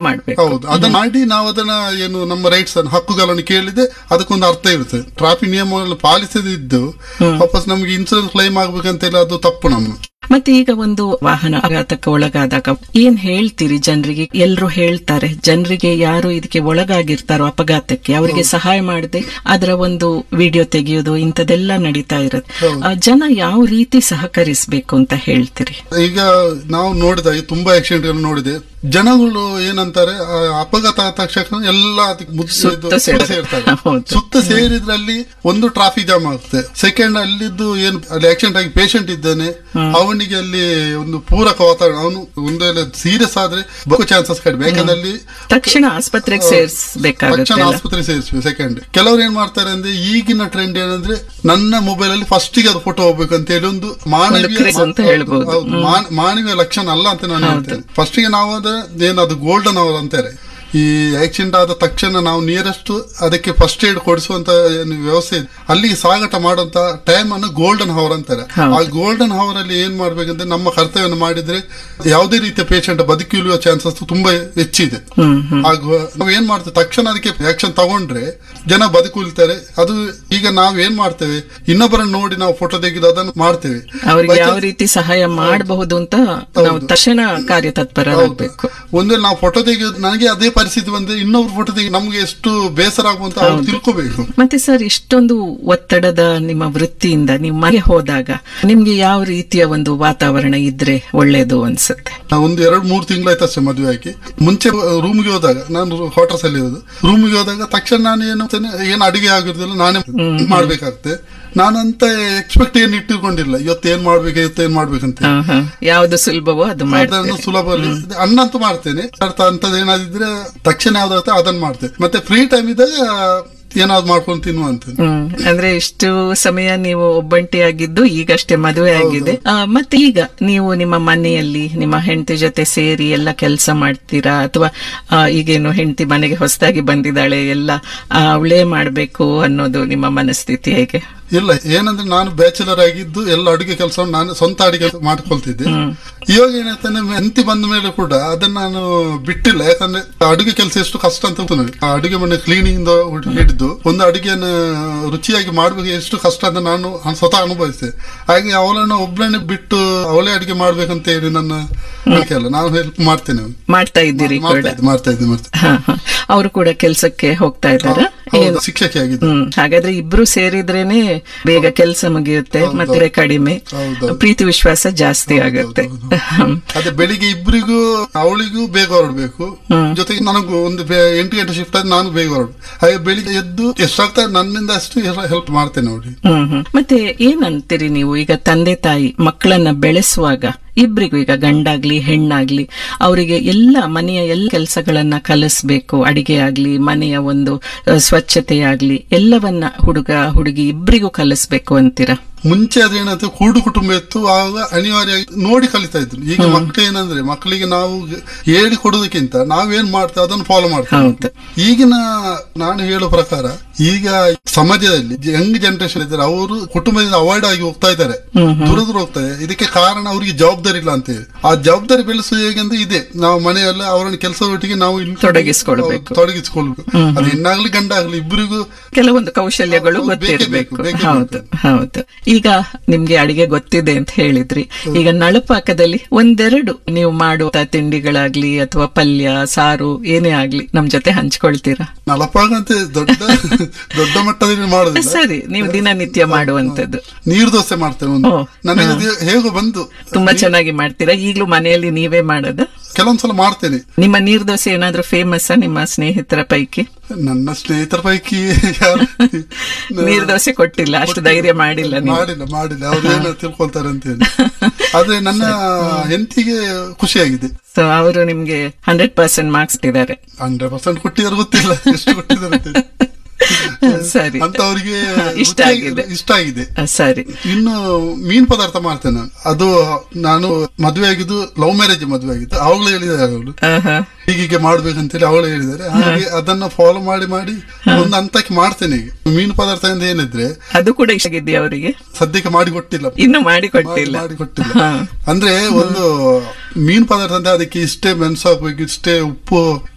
ಮಾಡ್ಬೇಕು ಹೌದು ಅದನ್ನ ಮಾಡಿ ನಾವು ಅದನ್ನ ಏನು ನಮ್ಮ ರೈಟ್ಸ್ ಅನ್ನು ಹಕ್ಕುಗಳನ್ನು ಕೇಳಿದೆ ಅದಕ್ಕೊಂದು ಅರ್ಥ ಇರುತ್ತೆ ಟ್ರಾಫಿಕ್ ನಿಯಮಗಳನ್ನು ಪಾಲಿಸದಿದ್ದು ವಾಪಸ್ ನಮ್ಗೆ ಇನ್ಸೂರೆನ್ಸ್ ಕ್ಲೈಮ್ ಆಗ್ಬೇಕಂತೆಲ್ಲ ಅದು ತಪ್ಪು ನಮ್ಮ ಮತ್ತೆ ಈಗ ಒಂದು ವಾಹನ ಅಪಘಾತಕ್ಕೆ ಒಳಗಾದಾಗ ಏನ್ ಹೇಳ್ತೀರಿ ಜನರಿಗೆ ಎಲ್ರು ಹೇಳ್ತಾರೆ ಜನರಿಗೆ ಯಾರು ಇದಕ್ಕೆ ಒಳಗಾಗಿರ್ತಾರೋ ಅಪಘಾತಕ್ಕೆ ಅವರಿಗೆ ಸಹಾಯ ಮಾಡದೆ ಅದರ ಒಂದು ವಿಡಿಯೋ ತೆಗೆಯೋದು ಇಂಥದೆಲ್ಲ ನಡೀತಾ ಇರುತ್ತೆ ಆ, ಜನ ಯಾವ ರೀತಿ ಸಹಕರಿಸಬೇಕು ಅಂತ ಹೇಳ್ತೀರಿ ಈಗ ನಾವು ನೋಡಿದಾಗ ತುಂಬಾ ಆಕ್ಸಿಡೆಂಟ್ ಗಳು ನೋಡಿದೆ ಜನಗಳು ಏನಂತಾರೆ ಆ ಅಪಘಾತ ಆದ ತಕ್ಷಣ ಎಲ್ಲ ಅದಕ್ಕೆ ಮುದ್ದು ಸುತ್ತ ಇದು ಸುತ್ತ ಸೇರ್ತಾರೆ. ಸೇರ್ತಾರೆ ಹೌದು. ಸುತ್ತ ಸೇರಿದ್ರಲ್ಲಿ ಒಂದು ಟ್ರಾಫಿಕ್ ಜಾಮ್ ಆಗುತ್ತೆ ಸೆಕೆಂಡ್ ಅಲ್ಲಿದ್ದು ಏನು ಅಲ್ಲಿ ಆಕ್ಸಿಡೆಂಟ್ ಆಗಿ ಪೇಷಂಟ್ ಇದ್ದಾನೆ ಅವನಿಗೆ ಅಲ್ಲಿ ಒಂದು ಪೂರಕ ವಾತಾವರಣ ಅವನು ಒಂದು ವೇಳೆ ಸೀರಿಯಸ್ ಆದ್ರೆ ಬದುಕೋ ಚಾನ್ಸಸ್ ಕಡಿಮೆ ಯಾಕಂದ್ರೆ ಅಲ್ಲಿ ತಕ್ಷಣ ಆಸ್ಪತ್ರೆಗೆ ತಕ್ಷಣ ಸೇರಿಸಬೇಕಾಗುತ್ತೆ ಆಸ್ಪತ್ರೆ ಸೇರಿಸ್ಬೇಕು ಸೆಕೆಂಡ್ ಕೆಲವರು ಏನ್ ಮಾಡ್ತಾರೆ ಅಂದ್ರೆ ಈಗಿನ ಟ್ರೆಂಡ್ ಏನಂದ್ರೆ ನನ್ನ ಮೊಬೈಲ್ ಅಲ್ಲಿ ಫಸ್ಟ್ ಗೆ ಅದು ಫೋಟೋ ಹೋಗ್ಬೇಕು ಅಂತ ಹೇಳಿ ಒಂದು ಮಾನವೀಯ craze ಅಂತ ಹೇಳ್ಬೋದು. ಹೌದು, ಮಾನ- ಮಾನವೀಯ ಲಕ್ಷಣ ಅಲ್ಲ ಅಂತ ನಾನು ಹೇಳ್ತೇನೆ ಫಸ್ಟ್ ಗೆ ನಾವು ಅದ ಏನದು ಗೋಲ್ಡನ್ ಅವರ್ ಅಂತಾರೆ ಈ ಆಕ್ಸಿಡೆಂಟ್ ಆದ ತಕ್ಷಣ ನಾವು ನಿಯರೆಸ್ಟ್ ಅದಕ್ಕೆ ಫಸ್ಟ್ ಏಡ್ ಕೊಡಿಸುವಂತ ಏನು ವ್ಯವಸ್ಥೆ ಇದೆ ಅಲ್ಲಿಗೆ ಸಾಗಾಟ ಮಾಡುವಂತ ಟೈಮ್ ಅನ್ನು ಗೋಲ್ಡನ್ ಅವರ್ ಅಂತಾರೆ ಹೌದು. ಆ ಗೋಲ್ಡನ್ ಅವರ್ ಅಲ್ಲಿ ಏನ್ ಮಾಡ್ಬೇಕಂದ್ರೆ ನಮ್ಮ ಕರ್ತವ್ಯವನ್ನು ಮಾಡಿದ್ರೆ ಯಾವುದೇ ರೀತಿಯ ಪೇಷಂಟ್ ಬದುಕುಳಿಯುವ ಚಾನ್ಸಸ್ ತುಂಬಾ ಹೆಚ್ಚಿದೆ ಹ್ಮ್ ಹ್ಮ್ ಆಗ ನಾವು ಏನ್ ಮಾಡ್ತೇವೆ ತಕ್ಷಣ ಅದಕ್ಕೆ ಆಕ್ಷನ್ ತಗೊಂಡ್ರೆ ಜನ ಬದುಕುಳ್ತಾರೆ ಅದು ಈಗ ನಾವ್ ಏನ್ ಮಾಡ್ತೇವೆ ಇನ್ನೊಬ್ಬರನ್ನ ನೋಡಿ ನಾವು ಫೋಟೋ ತೆಗೆದು ಅದನ್ನು ಮಾಡ್ತೇವೆ ಅವ್ರಿಗೆ By ಯಾವ chance- ರೀತಿ ಸಹಾಯ ಮಾಡಬಹುದು ಅಂತ ನಾವು ಹೌದು. ತಕ್ಷಣ ಹೌದು. ಕಾರ್ಯತತ್ಪರರಾಗಬೇಕು ಒಂದ್ ವೇಳೆ ನಾವು ಫೋಟೋ ತೆಗೆಯೋದು ನನಗೆ ಅದೇ ಪರಿಸ್ಥಿತಿ ಬಂದ್ರೆ ಇನ್ನೊಬ್ರು ಫೋಟೋ ತೆಗೆ ನಮ್ಗೆ ಎಷ್ಟು ಬೇಸರ ಆಗುವಂತ ಅವ್ರು ತಿಳ್ಕೋಬೇಕು ಮತ್ತೆ ಸರ್ ಇಷ್ಟೊಂದು ಒತ್ತಡದ ನಿಮ್ಮ ವೃತ್ತಿಯಿಂದ ನೀವು ಮನೆ ಹೋದಾಗ ನಿಮ್ಗೆ ಯಾವ ರೀತಿಯ ಒಂದು ವಾತಾವರಣ ಇದ್ರೆ ಒಳ್ಳೇದು ಅನ್ಸುತ್ತೆ ನಾವು ಒಂದು ಎರಡು ಮೂರು ತಿಂಗಳಾಯ್ತು ಅಷ್ಟೇ ಮದುವೆ ಆಗಿ ಮುಂಚೆ ರೂಮ್ಗೆ ಹೋದಾಗ ನಾನು ಕ್ವಾರ್ಟರ್ಸ್ ಅಲ್ಲಿ ಇರೋದು ರೂಮ್ಗೆ ಹೋದಾಗ ತಕ್ಷಣ ನಾನು ಏನು ಮಾಡ್ತೇನೆ, ಏನು ಅಡಿಗೆ ಆಗಿರೋದಿಲ್ಲ ನಾನೇ ಮಾಡ್ಬೇಕಾಗ್ತದೆ ನಾನಂತ ಎಕ್ಸ್ಪೆಕ್ಟ್ ಏನು ಇಟ್ಟುಕೊಂಡಿಲ್ಲ ಇವತ್ತು ಏನ್ ಮಾಡ್ಬೇಕು ಇವತ್ತು ಏನ್ ಮಾಡ್ಬೇಕಂತ ಹಾ, ಹಾ. ಯಾವ್ದು ಸುಲಭವೋ ಅದು ಅದನ್ನು ಮಾಡ್ತಾರೆ ಸುಲಭದಲ್ಲಿ ಅನ್ನ ಅಂತೂ ಮಾಡ್ತೇನೆ ಅರ್ಥ ಅಂತದ್ ಏನಾದಿದ್ರೆ ತಕ್ಷಣ ಯಾವ್ದಾಗುತ್ತೆ ಅದನ್ನ ಮಾಡ್ತೇನೆ ಮತ್ತೆ ಫ್ರೀ ಟೈಮ್ ಇದ್ದಾಗ ಏನಾದ್ರು ಮಾಡ್ಕೊಂಡು ತಿನ್ನುವಂತ ಹ್ಮ್ ಅಂದ್ರೆ ಇಷ್ಟು ಸಮಯ ನೀವು ಒಬ್ಬಂಟಿಯಾಗಿದ್ದು ಈಗಷ್ಟೇ ಮದುವೆ ಆಗಿದೆ ಆ, ಮತ್ತೆ ಈಗ ನೀವು ನಿಮ್ಮ ಮನೆಯಲ್ಲಿ ನಿಮ್ಮ ಹೆಂಡತಿ ಜೊತೆ ಸೇರಿ ಎಲ್ಲ ಕೆಲಸ ಮಾಡ್ತೀರಾ ಅಥವಾ ಆ, ಈಗೇನು ಹೆಂಡತಿ ಮನೆಗೆ ಹೊಸದಾಗಿ ಬಂದಿದ್ದಾಳೆ ಎಲ್ಲ ಆ, ಅವಳೇ ಮಾಡ್ಬೇಕು ಅನ್ನೋದು ನಿಮ್ಮ ಮನಸ್ಥಿತಿ ಹೇಗೆ ಇಲ್ಲ ಏನಂದ್ರೆ ನಾನು ಬ್ಯಾಚುಲರ್ ಆಗಿದ್ದು ಎಲ್ಲ ಅಡುಗೆ ಕೆಲಸ ನಾನು ಸ್ವಂತ ಅಡುಗೆ ಮಾಡ್ಕೊಳ್ತಿದ್ದೆ ಇವಾಗ ಏನಾಯ್ತಾನೆ ಹೆಂಡತಿ ಬಂದ ಮೇಲೆ ಕೂಡ ಅದನ್ನ ನಾನು ಬಿಟ್ಟಿಲ್ಲ ಯಾಕಂದ್ರೆ ಅಡುಗೆ ಕೆಲಸ ಎಷ್ಟು ಕಷ್ಟ ಅಂತ ಗೊತ್ತು ನನಗೆ. ಆ ಅಡುಗೆ ಮನೆ ಕ್ಲೀನಿಂಗ್ ಹಿಡಿದು ಒಂದು ಅಡುಗೆನ ರುಚಿಯಾಗಿ ಮಾಡ್ಬೇಕು ಎಷ್ಟು ಕಷ್ಟ ಅಂತ ನಾನು ಸ್ವತಃ ಅನುಭವಿಸಿದೆ ಹಾಗೆ ಅವಳನ್ನು ಒಬ್ಳನ್ನೇ ಬಿಟ್ಟು ಅವಳೇ ಅಡುಗೆ ಮಾಡ್ಬೇಕಂತ ಹೇಳಿ ನನ್ನ ನಂಬಿಕೆ ಅಲ್ಲ ನಾನು ಹೆಲ್ಪ್ ಮಾಡ್ತೇನೆ ಅವ್ಳಿಗೆ. ಮಾಡ್ತಾ ಇದ್ದೀರಿ ಕೂಡ ಮಾಡ್ತಾ ಇದ್ದೆ ಮಾಡ್ತಾ ಇದ್ದೆ ಮಾಡ್ತಾ ಇದ್ದೆ. ಹಾ, ಹಾ. ಅವರು ಕೂಡ ಕೆಲಸಕ್ಕೆ ಹೋಗ್ತಾ ಇದ್ದಾರಾ ಹೌದು ಶಿಕ್ಷಕಿ ಆಗಿದ್ದು ಹ್ಮ್ ಹಾಗಾದ್ರೆ ಇಬ್ರು ಸೇರಿದ್ರೇನೆ ಬೇಗ ಕೆಲಸ ಮುಗಿಯುತ್ತೆ ಮತ್ತೆ ಕಡಿಮೆ ಹೌದು. ಪ್ರೀತಿ ವಿಶ್ವಾಸ ಜಾಸ್ತಿ ಆಗುತ್ತೆ ಹ್ಮ್. ಅದೇ ಬೆಳಿಗ್ಗೆ ಇಬ್ಬರಿಗೂ ಅವಳಿಗೂ ಬೇಗ ಹೊರಡ್ಬೇಕು ಜೊತೆಗೆ ನನಗೂ ಒಂದು ಬೇ- ಎಂಟು ಗಂಟೆ ಶಿಫ್ಟ್ ಆದ್ರೆ ನಾನು ಬೇಗ ಹೊರಡು ಹಾಗೆ ಬೆಳಿಗ್ಗೆ ಎದ್ದು ಎಷ್ಟಾಗ್ತದೆ ನನ್ನಿಂದ ಅಷ್ಟು ಹೆಲ್ಪ್ ಮಾಡ್ತೇನೆ ಅವಳಿಗೆ ಹ್ಮ್ ಹ್ಮ್. ಮತ್ತೆ ಏನಂತೀರಿ ನೀವು ಈಗ ತಂದೆ ತಾಯಿ ಮಕ್ಕಳನ್ನ ಬೆಳೆಸುವಾಗ ಇಬ್ರಿಗೂ ಈಗ ಗಂಡಾಗ್ಲಿ ಹೆಣ್ಣಾಗ್ಲಿ ಅವರಿಗೆ ಎಲ್ಲ ಮನೆಯ ಎಲ್ಲ ಕೆಲಸಗಳನ್ನ ಕಲಿಸ್ಬೇಕು ಅಡಿಗೆ ಆಗ್ಲಿ ಮನೆಯ ಒಂದು ಆ, ಸ್ವಚ್ಛತೆ ಆಗ್ಲಿ ಎಲ್ಲವನ್ನ ಹುಡುಗ ಹುಡುಗಿ ಇಬ್ರಿಗೂ ಕಲಿಸ್ಬೇಕು ಅಂತೀರಾ ಮುಂಚೆ ಅದೇನಂತ ಕೂಡು ಕುಟುಂಬ ಇತ್ತು ಆಗ ಅನಿವಾರ್ಯವಾಗಿ ನೋಡಿ ಕಲಿತಾ ಇದ್ರು ಈಗ ಮಕ್ಕಳು ಏನಂದ್ರೆ ಮಕ್ಕಳಿಗೆ ನಾವು ಹೇಳಿ ಕೊಡೋದಕ್ಕಿಂತ ನಾವೇನ್ ಮಾಡ್ತೇವೆ ಅದನ್ನು ಫಾಲೋ ಮಾಡ್ತೇವೆ ಹೌದು. ಈಗಿನ ನಾನು ಹೇಳೋ ಪ್ರಕಾರ ಈಗ ಸಮಾಜದಲ್ಲಿ ಯಂಗ್ ಜನರೇಷನ್ ಇದ್ದಾರೆ ಅವರು ಕುಟುಂಬದಿಂದ ಅವಾಯ್ಡ್ ಆಗಿ ಹೋಗ್ತಾ ಇದ್ದಾರೆ ದೂರ ದೂರ ಹೋಗ್ತಾರೆ ಇದಕ್ಕೆ ಕಾರಣ ಅವರಿಗೆ ಜವಾಬ್ದಾರಿ ಇಲ್ಲ ಅಂತ ಹೇಳಿ ಆ ಜವಾಬ್ದಾರಿ ಬೆಳೆಸುವುದು ಹೇಗೆಂದ್ರೆ ಇದೆ ನಾವು ಮನೆಯಲ್ಲ ಅವರನ್ನ ಕೆಲಸ ಒಟ್ಟಿಗೆ ನಾವು include- ತೊಡಗಿಸ್ಕೊಳ್ಬೇಕು. ಹೌದು, ತೊಡಗಿಸ್ಕೊಳ್ಬೇಕು ಅದು ಹೆಣ್ಣಾಗ್ಲಿ ಗಂಡಾಗ್ಲಿ ಇಬ್ಬರಿಗೂ ಕೆಲವೊಂದು ಕೌಶಲ್ಯಗಳು ಹೌದು, ಬೇಕೇ ಗೊತ್ತಿರಬೇಕು ಬೇಕು, ಬೇಕೇ ಹೌದು ಹೌದು ಈಗ ನಿಮ್ಗೆ ಅಡಿಗೆ ಗೊತ್ತಿದೆ ಅಂತ ಹೇಳಿದ್ರಿ ಈಗ ನಳಪಾಕದಲ್ಲಿ ಒಂದೆರಡು ನೀವು ಮಾಡುವ ತಿಂಡಿಗಳಾಗ್ಲಿ ಅಥವಾ ಪಲ್ಯ ಸಾರು ಏನೇ ಆಗ್ಲಿ ನಮ್ ಜೊತೆ ಹಂಚ್ಕೊಳ್ತೀರಾ ನಲಪಾಗಂತೆ ದೊಡ್ಡ ದೊಡ್ಡ ಮಟ್ಟದಲ್ಲಿ ಮಾಡೋದಿಲ್ಲ ಸರಿ ನೀವು ದಿನನಿತ್ಯ ಮಾಡುವಂತದ್ದು ನೀರು ದೋಸೆ ಮಾಡ್ತೇವೆ ಒಂದು ಓ, ನನಗೆ ಅದು ಹೇಗೋ ಬಂದು ತುಂಬಾ ಚೆನ್ನಾಗಿ ಮಾಡ್ತೀರಾ ಈಗ್ಲೂ ಮನೆಯಲ್ಲಿ ನೀವೇ ಮಾಡೋದ ಕೆಲವೊಂದ್ಸಲ ಮಾಡ್ತೇನೆ ನಿಮ್ಮ ನೀರ್ ದೋಸೆ ಏನಾದ್ರೂ ಫೇಮಸ್ ನಿಮ್ಮ ಸ್ನೇಹಿತರ ಪೈಕಿ ನನ್ನ ಸ್ನೇಹಿತರ ಪೈಕಿ ಯಾರು ನೀರ್ ದೋಸೆ ಕೊಟ್ಟಿಲ್ಲ ಅಷ್ಟು ಧೈರ್ಯ ಮಾಡಿಲ್ಲ ನೀವು ಮಾಡಿಲ್ಲ ಮಾಡಿಲ್ಲ ಅವ್ರೇನೋ ತಿಳ್ಕೊಳ್ತಾರೆ ಅಂತ ಹೇಳಿ ಆದ್ರೆ ನನ್ನ ಹೆಂಡತಿಗೆ ಖುಷಿಯಾಗಿದೆ ಸೊ ಅವರು ನಿಮ್ಗೆ ಹಂಡ್ರೆಡ್ ಪರ್ಸೆಂಟ್ ಮಾರ್ಕ್ಸ್ ಇದ್ದಾರೆ ಹಂಡ್ರೆಡ್ ಪರ್ಸೆಂಟ್ ಕೊಟ್ಟಿದ್ದಾರೆ ಗೊತ್ತಿಲ್ಲ ಎಷ್ಟು ಕೊಟ್ಟಿದ್ದಾರೆ ಅಂತ ಹೇಳಿ. ಸರಿ ಅಂತ ಅವರಿಗೆ ಇಷ್ಟ ಆಗಿದೆ. ಇಷ್ಟ ಆಗಿದೆ ಆ, ಸರಿ ಇನ್ನು ಮೀನ್ ಪದಾರ್ಥ ಮಾಡ್ತೇನೆ ನಾನು ಅದು ನಾನು ಮದುವೆ ಆಗಿದ್ದು ಲವ್ ಮ್ಯಾರೇಜ್ ಮದುವೆ ಆಗಿದ್ದು ಅವಳು ಹೇಳಿದ್ದಾರೆ ಅವಳು ಆಹಾ. ಹೀಗೀಗೆ ಮಾಡ್ಬೇಕಂತೇಳಿ ಅವಳು ಹೇಳಿದ್ದಾರೆ ಹಾಗೆ ಅದನ್ನ ಫಾಲೋ ಮಾಡಿ ಮಾಡಿ ಒಂದು ಹಂತಕ್ಕೆ ಮಾಡ್ತೇನೆ ಈಗ ಮೀನು ಪದಾರ್ಥ ಅಂತ ಏನಿದ್ರೆ ಅದು ಕೂಡ ಇಷ್ಟ ಆಗಿದ್ಯಾ ಅವರಿಗೆ ಸದ್ಯಕ್ಕೆ ಮಾಡಿ ಕೊಟ್ಟಿಲ್ಲ ಇನ್ನು ಮಾಡಿ ಕೊಟ್ಟಿಲ್ಲ ಮಾಡಿ ಕೊಟ್ಟಿಲ್ಲ ಹಾ. ಅಂದ್ರೆ ಒಂದು ಮೀನು ಪದಾರ್ಥ ಅಂತ ಅದಕ್ಕೆ ಇಷ್ಟೇ ಮೆಣಸು ಹಾಕ್ಬೇಕು ಇಷ್ಟೇ ಉಪ್ಪು